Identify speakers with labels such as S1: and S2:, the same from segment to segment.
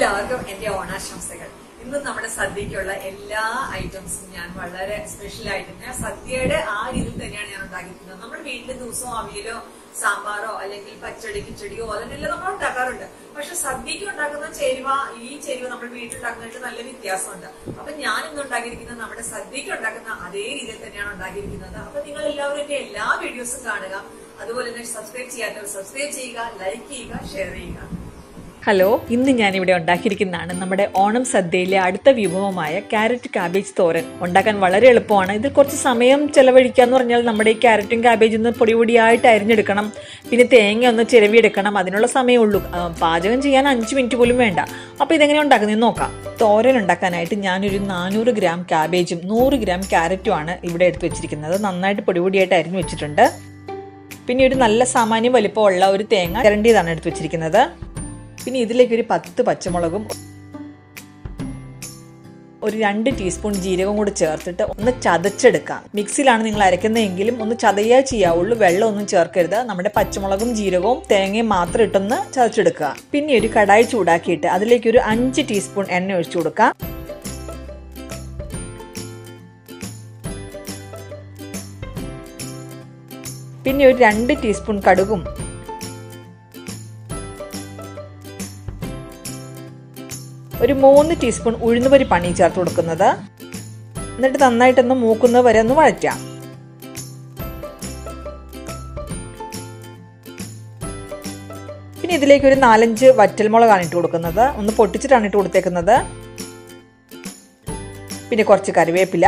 S1: എല്ലാവർക്കും എന്റെ ഓണാശംസകൾ ഇന്ന് നമ്മുടെ സദ്യക്കുള്ള എല്ലാ ഐറ്റംസും ഞാൻ വളരെ സ്പെഷ്യൽ ആയിട്ട് ഞാൻ സദ്യയുടെ ആ രീതിയിൽ തന്നെയാണ് ഞാൻ ഉണ്ടാക്കിയിരിക്കുന്നത് നമ്മുടെ വീട്ടിൽ ദിവസവും അവിയലോ സാമ്പാറോ അല്ലെങ്കിൽ പച്ചടി കിച്ചടിയോ അതിനെല്ലാം നമ്മൾ ഉണ്ടാക്കാറുണ്ട് പക്ഷെ സദ്യക്ക് ഉണ്ടാക്കുന്ന ചേരുവ ഈ ചേരുവ നമ്മൾ വീട്ടിലുണ്ടാക്കുന്നതിന് നല്ല വ്യത്യാസമുണ്ട് അപ്പൊ ഞാൻ ഇന്ന് ഉണ്ടാക്കിയിരിക്കുന്നത് നമ്മുടെ സദ്യക്ക് ഉണ്ടാക്കുന്ന അതേ രീതിയിൽ തന്നെയാണ് ഉണ്ടാക്കിയിരിക്കുന്നത് അപ്പൊ നിങ്ങൾ എല്ലാവരും എന്റെ എല്ലാ വീഡിയോസും കാണുക അതുപോലെ തന്നെ സബ്സ്ക്രൈബ് ചെയ്യാത്തവർ സബ്സ്ക്രൈബ് ചെയ്യുക ലൈക്ക് ചെയ്യുക ഷെയർ ചെയ്യുക
S2: ഹലോ ഇന്ന് ഞാനിവിടെ ഉണ്ടാക്കിയിരിക്കുന്നതാണ് നമ്മുടെ ഓണം സദ്യയിലെ അടുത്ത വിഭവമായ ക്യാരറ്റ് കാബേജ് തോരൻ ഉണ്ടാക്കാൻ വളരെ എളുപ്പമാണ് ഇതിൽ കുറച്ച് സമയം ചെലവഴിക്കുക എന്ന് പറഞ്ഞാൽ നമ്മുടെ ഈ ക്യാരറ്റും കാബേജും ഒന്ന് പൊടി പൊടിയായിട്ട് അരിഞ്ഞെടുക്കണം പിന്നെ തേങ്ങ ഒന്ന് ചിരവിയെടുക്കണം അതിനുള്ള സമയമുള്ളൂ ആ, പാചകം ചെയ്യാൻ അഞ്ച് മിനിറ്റ് പോലും വേണ്ട അപ്പോൾ ഇതെങ്ങനെ ഉണ്ടാക്കുന്നതെന്ന് നോക്കാം തോരൻ ഉണ്ടാക്കാനായിട്ട് ഞാനൊരു നാനൂറ് ഗ്രാം കാബേജും നൂറ് ഗ്രാം ക്യാരറ്റുമാണ് ഇവിടെ എടുത്ത് വെച്ചിരിക്കുന്നത് നന്നായിട്ട് പൊടി പൊടിയായിട്ട് അരിഞ്ഞു വെച്ചിട്ടുണ്ട് പിന്നെ ഒരു നല്ല സാമാന്യ വലിപ്പമുള്ള ഒരു തേങ്ങ ചിരണ്ടിയതാണ് എടുത്ത് വെച്ചിരിക്കുന്നത് പിന്നെ ഇതിലേക്ക് ഒരു പത്ത് പച്ചമുളകും ഒരു രണ്ട് ടീസ്പൂൺ ജീരകം കൂടി ചേർത്തിട്ട് ഒന്ന് ചതച്ചെടുക്കാം മിക്സിയിലാണ് നിങ്ങൾ അരക്കുന്നതെങ്കിലും ഒന്ന് ചതയാ ചെയ്യാവുള്ളൂ വെള്ളം ഒന്നും ചേർക്കരുത് നമ്മുടെ പച്ചമുളകും ജീരകവും തേങ്ങയും മാത്രം ഇട്ടൊന്ന് ചതച്ചെടുക്കുക പിന്നെ ഒരു കടായി ചൂടാക്കിയിട്ട് അതിലേക്ക് ഒരു അഞ്ച് ടീസ്പൂൺ എണ്ണ ഒഴിച്ചു കൊടുക്കാം പിന്നെ ഒരു രണ്ട് ടീസ്പൂൺ കടുകും ഒരു മൂന്ന് ടീസ്പൂൺ ഉഴുന്നുപരിപ്പാണ് ഈ ചേർത്ത് കൊടുക്കുന്നത് എന്നിട്ട് നന്നായിട്ടൊന്ന് മൂക്കുന്നത് വരെ ഒന്ന് വഴറ്റാം പിന്നെ ഇതിലേക്ക് ഒരു നാലഞ്ച് വറ്റൽമുളകാണ് ഇട്ട് കൊടുക്കുന്നത് ഒന്ന് പൊട്ടിച്ചിട്ടാണ് ഇട്ട് കൊടുത്തേക്കുന്നത് പിന്നെ കുറച്ച് കറിവേപ്പില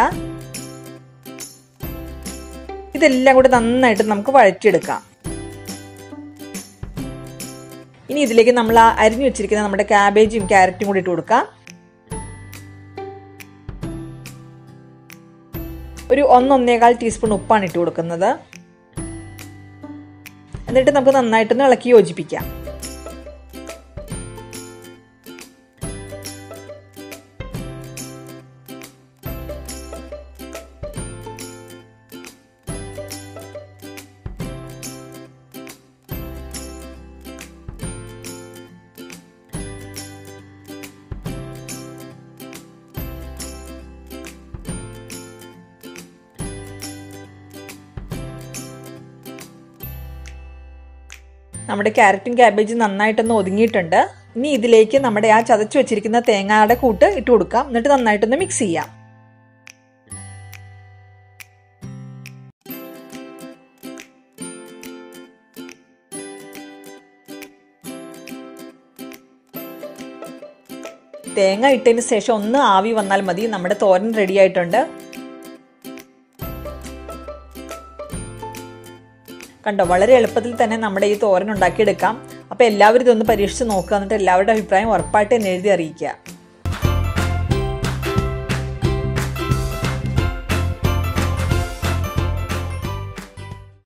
S2: ഇതെല്ലാം കൂടി നന്നായിട്ട് നമുക്ക് വഴറ്റിയെടുക്കാം ഇനി ഇതിലേക്ക് നമ്മൾ ആ അരിഞ്ഞു വെച്ചിരിക്കുന്ന നമ്മുടെ ക്യാബേജും ക്യാരറ്റും കൂടി ഇട്ട് കൊടുക്കാം ഒരു ഒന്നൊന്നേകാൽ ടീസ്പൂൺ ഉപ്പാണ് ഇട്ട് കൊടുക്കുന്നത് എന്നിട്ട് നമുക്ക് നന്നായിട്ടൊന്ന് ഇളക്കി യോജിപ്പിക്കാം നമ്മുടെ ക്യാരറ്റും ക്യാബേജും നന്നായിട്ടൊന്ന് ഒതുങ്ങിയിട്ടുണ്ട് ഇനി ഇതിലേക്ക് നമ്മുടെ ആ ചതച്ചു വെച്ചിരിക്കുന്ന തേങ്ങയുടെ കൂട്ട് ഇട്ട് കൊടുക്കാം എന്നിട്ട് നന്നായിട്ടൊന്ന് മിക്സ് ചെയ്യാം തേങ്ങ ഇട്ടതിന് ശേഷം ഒന്ന് ആവി വന്നാൽ മതി നമ്മുടെ തോരൻ റെഡി ആയിട്ടുണ്ട് കണ്ടോ വളരെ എളുപ്പത്തിൽ തന്നെ നമ്മുടെ ഈ തോരൻ ഉണ്ടാക്കിയെടുക്കാം അപ്പോൾ എല്ലാവരും ഇതൊന്ന് പരീക്ഷിച്ച് നോക്കുക എന്നിട്ട് എല്ലാവരുടെ അഭിപ്രായം ഉറപ്പായിട്ട് എന്നെ എഴുതി അറിയിക്കുക